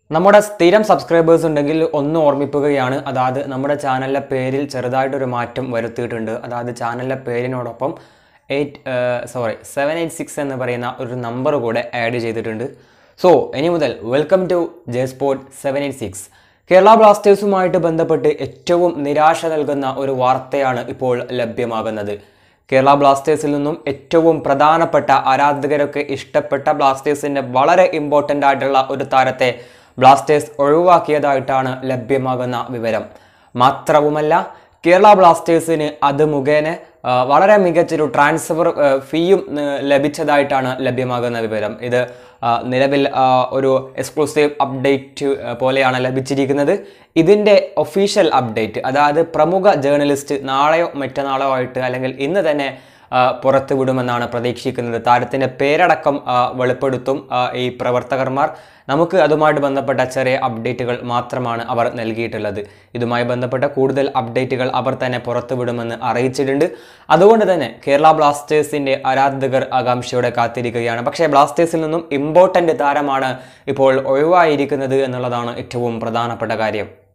നമ്മുടെ സ്ഥിരം സബ്സ്ക്രൈബേഴ്സ് ഉണ്ടെങ്കിൽ ഒന്ന് ഓർമ്മിപ്പിക്കുകയാണ് അതായത് നമ്മുടെ ചാനലിലെ പേരിൽ ചെറുതായിട്ടൊരു മാറ്റം വരുത്തിയിട്ടുണ്ട് അതായത് ചാനലിലെ പേരിനോടൊപ്പം eight sorry seven eight six എന്ന് പറയുന്ന ഒരു നമ്പർ കൂടെ ആഡ് ചെയ്തിട്ടുണ്ട് സോ ഇനി മുതൽ welcome to J sport seven eight six Kerala ബ്ലാസ്റ്റേഴ്സുമായിട്ട് ബന്ധപ്പെട്ട് ഏറ്റവും നിരാശ നൽകുന്ന ഒരു വാർത്തയാണ് ഇപ്പോൾ ലഭ്യമാകുന്നത് കേരള ബ്ലാസ്റ്റേഴ്സിൽ നിന്നും ഏറ്റവും പ്രധാനപ്പെട്ട ആരാധകരൊക്കെ ഇഷ്ടപ്പെട്ട ബ്ലാസ്റ്റേഴ്സിൻ്റെ വളരെ ഇമ്പോർട്ടൻ്റ് ആയിട്ടുള്ള ഒരു താരത്തെ ബ്ലാസ്റ്റേഴ്സ് ഒഴിവാക്കിയതായിട്ടാണ് ലഭ്യമാകുന്ന വിവരം മാത്രവുമല്ല കേരള ബ്ലാസ്റ്റേഴ്സിന് അത് മുഖേന ആ, വളരെ മികച്ചൊരു ട്രാൻസ്ഫർ ആ, ഫീയും ആ, ലഭിച്ചതായിട്ടാണ് ലഭ്യമാകുന്ന വിവരം ഇത് ആ, നിലവിൽ ആ, ഒരു എക്സ്ക്ലൂസീവ് അപ്ഡേറ്റ് ആ, പോലെയാണ് ലഭിച്ചിരിക്കുന്നത് ഇതിൻ്റെ ഒഫീഷ്യൽ അപ്ഡേറ്റ് അതായത് പ്രമുഖ ജേർണലിസ്റ്റ് നാളെയോ മറ്റന്നാളോ ആയിട്ട് അല്ലെങ്കിൽ ഇന്ന് തന്നെ ആ, പുറത്തുവിടുമെന്നാണ് പ്രതീക്ഷിക്കുന്നത് താരത്തിൻ്റെ പേരടക്കം ആ, വെളിപ്പെടുത്തും ആ, ഈ പ്രവർത്തകന്മാർ നമുക്ക് അതുമായിട്ട് ബന്ധപ്പെട്ട ചെറിയ അപ്ഡേറ്റുകൾ മാത്രമാണ് അവർ നൽകിയിട്ടുള്ളത് ഇതുമായി ബന്ധപ്പെട്ട കൂടുതൽ അപ്ഡേറ്റുകൾ അവർ തന്നെ പുറത്തുവിടുമെന്ന് അറിയിച്ചിട്ടുണ്ട് അതുകൊണ്ട് തന്നെ കേരള ബ്ലാസ്റ്റേഴ്സിന്റെ ആരാധകർ ആകാംക്ഷയോടെ കാത്തിരിക്കുകയാണ് പക്ഷേ ബ്ലാസ്റ്റേഴ്സിൽ നിന്നും ഇമ്പോർട്ടൻ്റ് താരമാണ് ഇപ്പോൾ ഒഴിവായിരിക്കുന്നത് എന്നുള്ളതാണ് ഏറ്റവും പ്രധാനപ്പെട്ട കാര്യം